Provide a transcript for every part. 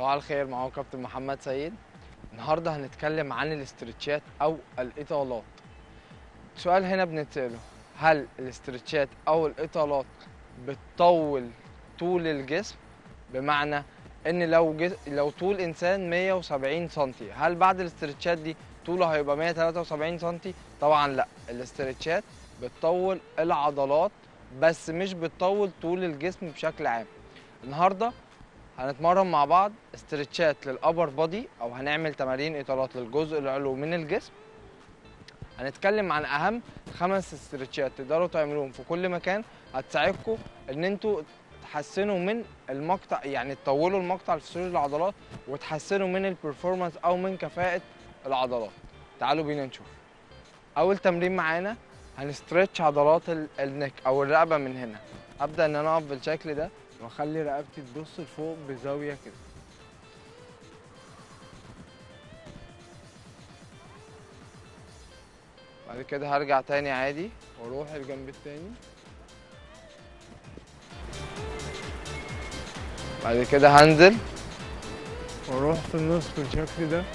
صباح الخير معاكم كابتن محمد سيد النهارده هنتكلم عن الاسترتشات او الاطالات سؤال هنا بنتساله هل الاسترتشات او الاطالات بتطول طول الجسم بمعنى ان لو جس... لو طول انسان 170 سم هل بعد الاسترتشات دي طوله هيبقى 173 سم طبعا لا الاسترتشات بتطول العضلات بس مش بتطول طول الجسم بشكل عام النهارده هنتمرن مع بعض استرتشات للابر بودي او هنعمل تمارين اطالات للجزء العلوي من الجسم هنتكلم عن اهم خمس استرتشات تقدروا تعملوهم في كل مكان هتساعدكم ان انتوا تحسنوا من المقطع يعني تطولوا المقطع الفسيولوجي للعضلات وتحسنوا من البرفورمانس او من كفاءه العضلات تعالوا بينا نشوف اول تمرين معانا هنسترتش عضلات ال- النك او الرقبه من هنا ابدا ان انا اقف بالشكل ده واخلي رقبتي تبص لفوق بزاويه كده بعد كده هرجع تاني عادي واروح الجنب التاني بعد كده هنزل واروح في النص بالشكل ده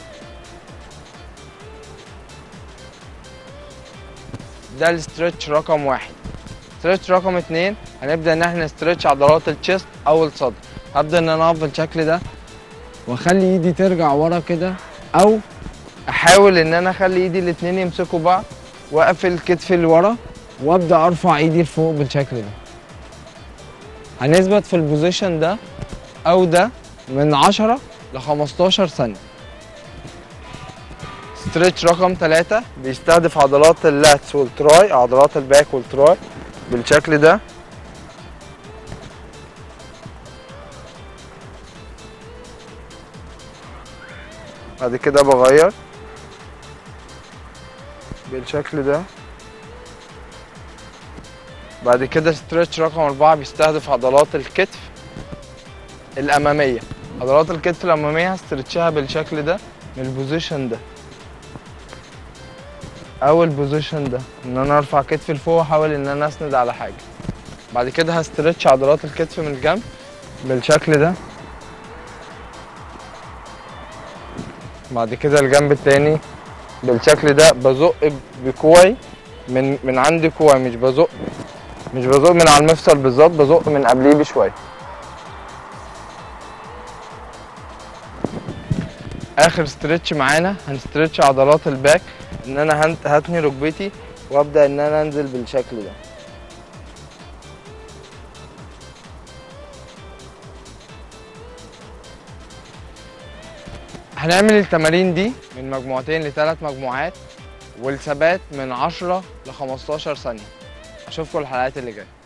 ده الستريتش رقم واحد ستريتش رقم اتنين هنبدا ان احنا نستريتش عضلات الشيست او الصدر هبدا ان انا اقف بالشكل ده واخلي ايدي ترجع ورا كده او احاول ان انا اخلي ايدي الاتنين يمسكوا بعض واقفل كتفي لورا وابدا ارفع ايدي لفوق بالشكل ده هنثبت في البوزيشن ده او ده من 10 ل 15 ثانيه ستريتش رقم 3 بيستهدف عضلات اللاتس والتراي عضلات الباك والتراي بالشكل ده بعد كده بغير بالشكل ده بعد كده ستريتش رقم أربعة بيستهدف عضلات الكتف الأمامية عضلات الكتف الأمامية هسترتشها بالشكل ده من البوزيشن ده أو البوزيشن ده إن أنا أرفع كتفي لفوق وأحاول إن أنا أسند على حاجة بعد كده هسترتش عضلات الكتف من الجنب بالشكل ده بعد كده الجنب التاني بالشكل ده بزق بكوعي من من عند كوعي مش بزق مش بزق من على المفصل بالظبط بزق من قبليه بشويه اخر ستريتش معانا هنستريتش عضلات الباك ان انا هنت- هتني ركبتي وابدا ان انا انزل بالشكل ده هنعمل التمارين دي من مجموعتين لثلاث مجموعات والثبات من 10 ل 15 ثانيه اشوفكم الحلقات اللي جايه